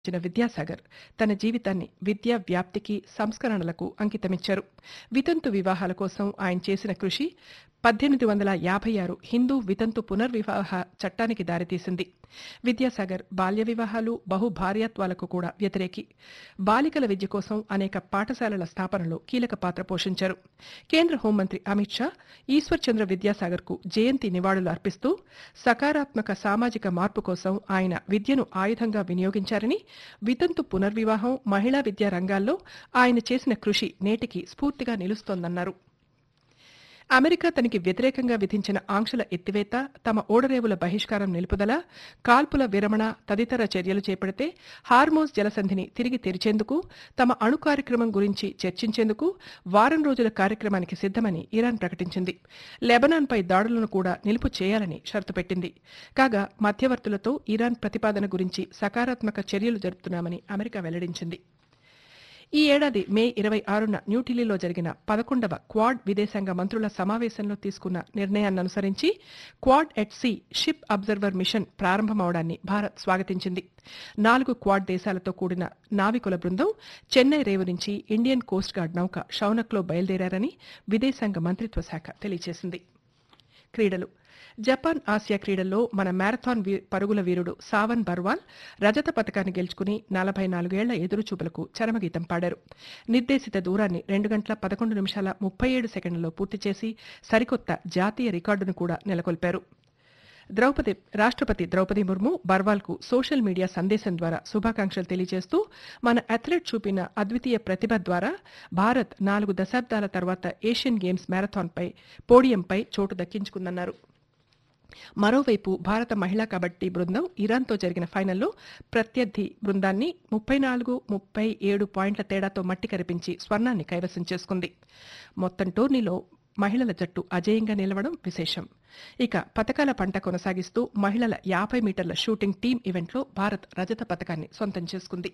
ఇచ్చిన విద్యాసాగర్ తన జీవితాన్ని విద్యా వ్యాప్తికి సంస్కరణలకు అంకితమిచ్చారు వితంతు వివాహాల కోసం ఆయన చేసిన కృషి పద్దెనిమిది వందల యాభై ఆరు హిందూ వితంతు పునర్వివాహ చట్టానికి దారితీసింది విద్యాసాగర్ బాల్య వివాహాలు బహు భార్యాత్వాలకు కూడా వ్యతిరేకి బాలికల విద్య కోసం అనేక పాఠశాలల స్థాపనలో కీలక పాత్ర పోషించారు కేంద్ర హోంమంత్రి అమిత్ షా ఈశ్వర్ చంద్ర విద్యాసాగర్ కు జయంతి నివాళులు అర్పిస్తూ సకారాత్మక సామాజిక మార్పు కోసం ఆయన విద్యను ఆయుధంగా వినియోగించారని వితంతు పునర్వివాహం మహిళా విద్యా రంగాల్లో ఆయన చేసిన కృషి నేటికి స్ఫూర్తిగా నిలుస్తోందన్నారు అమెరికా తనకి వ్యతిరేకంగా విధించిన ఆంక్షల ఎత్తివేత తమ ఓడరేవుల బహిష్కారం నిలుపుదల కాల్పుల విరమణ తదితర చర్యలు చేపడితే హార్మోజ్ జలసంధిని తిరిగి తెరిచేందుకు తమ అణు కార్యక్రమం గురించి చర్చించేందుకు వారం రోజుల కార్యక్రమానికి సిద్దమని ఇరాన్ ప్రకటించింది లెబనాన్పై దాడులను కూడా నిలుపు చేయాలని షరతు పెట్టింది కాగా మధ్యవర్తులతో ఇరాన్ ప్రతిపాదన గురించి సకారాత్మక చర్యలు జరుపుతున్నామని అమెరికా వెల్లడించింది ఈ ఏడాది మే ఇరవై ఆరున న్యూఢిల్లీలో జరిగిన పదకొండవ క్వాడ్ విదేశాంగ మంత్రుల సమావేశంలో తీసుకున్న నిర్ణయాన్ని అనుసరించి Quad at sea ship observer mission ప్రారంభమవడాన్ని భారత్ స్వాగతించింది నాలుగు క్వాడ్ దేశాలతో కూడిన నావికుల బృందం చెన్నై రేవు నుంచి ఇండియన్ కోస్ట్ గార్డ్ నౌక షౌనక్లో బయలుదేరారని విదేశాంగ మంత్రిత్వ శాఖ తెలియజేసింది క్రీడలు జపాన్ ఆసియా క్రీడల్లో మన మ్యారథాన్ వీ- పరుగుల వీరుడు సావన్ బర్వాల్ రజత పథకాన్ని గెలుచుకుని నలభై నాలుగేళ్ల ఎదురుచూపులకు చరమగీతం పాడారు నిర్దేశిత దూరాన్ని రెండు గంటల పదకొండు నిమిషాల ముప్పై ఏడు సెకండ్లలో పూర్తి చేసి సరికొత్త జాతీయ రికార్డును కూడా నెలకొల్పారు ద్రౌపది రాష్ట్రపతి ద్రౌపది ముర్ము బర్వాల్కు సోషల్ మీడియా సందేశం ద్వారా శుభాకాంక్షలు తెలియజేస్తూ మన అథ్లెట్ చూపిన అద్వితీయ ప్రతిభ ద్వారా భారత్ నాలుగు దశాబ్దాల తర్వాత ఏషియన్ గేమ్స్ మ్యారథాన్పై పోడియంపై చోటు దక్కించుకుందన్నారు మరోవైపు భారత మహిళా కబడ్డీ బృందం ఇరాన్తో జరిగిన ఫైనల్లో ప్రత్యర్థి బృందాన్ని ముప్పై నాలుగు ముప్పై ఏడు పాయింట్ల తేడాతో మట్టి కరిపించి స్వర్ణాన్ని కైవసం చేసుకుంది మొత్తం టోర్నీలో మహిళల జట్టు అజేయంగా నిలవడం విశేషం ఇక పథకాల పంట కొనసాగిస్తూ మహిళల యాభై మీటర్ల షూటింగ్ టీం ఈవెంట్లో భారత్ రజత పథకాన్ని సొంతం చేసుకుంది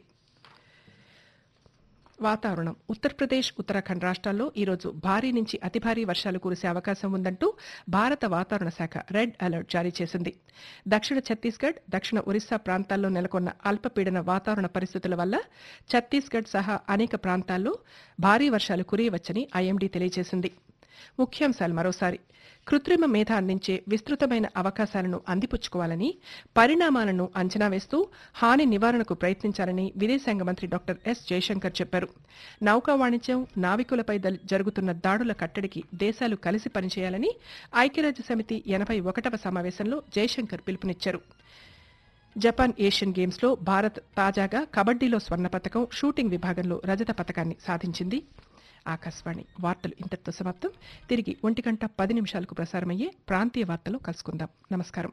వాతావరణం ఉత్తరప్రదేశ్ ఉత్తరాఖండ్ రాష్ట్రాల్లో ఈరోజు భారీ నుంచి అతి భారీ వర్షాలు కురిసే అవకాశం ఉందంటూ భారత వాతావరణ శాఖ రెడ్ అలర్ట్ జారీ చేసింది దక్షిణ ఛత్తీస్గఢ్ దక్షిణ ఒరిస్సా ప్రాంతాల్లో నెలకొన్న అల్పపీడన వాతావరణ పరిస్థితుల వల్ల ఛత్తీస్గఢ్ సహా అనేక ప్రాంతాల్లో భారీ వర్షాలు కురియవచ్చని ఐఎండీ తెలియజేసింది ముఖ్యాంశాలు మరోసారి కృత్రిమ మేధ అందించే విస్తృతమైన అవకాశాలను అందిపుచ్చుకోవాలని పరిణామాలను అంచనా వేస్తూ హాని నివారణకు ప్రయత్నించాలని విదేశాంగ మంత్రి డాక్టర్ ఎస్ జయశంకర్ చెప్పారు నౌకా వాణిజ్యం నావికులపై దల్- జరుగుతున్న దాడుల కట్టడికి దేశాలు కలిసి పనిచేయాలని ఐక్యరాజ్య సమితి ఎనభై ఒకటవ సమావేశంలో జయశంకర్ పిలుపునిచ్చారు జపాన్ ఏషియన్ గేమ్స్ లో భారత్ తాజాగా కబడ్డీలో స్వర్ణ పతకం షూటింగ్ విభాగంలో రజత పతకాన్ని సాధించింది ఆకాశవాణి వార్తలు ఇంతటితో సమాప్తం తిరిగి ఒంటి గంట పది నిమిషాలకు ప్రసారమయ్యే ప్రాంతీయ వార్తలు కలుసుకుందాం నమస్కారం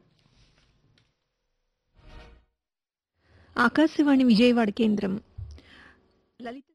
ఆకాశవాణి విజయవాడ కేంద్రం లలిత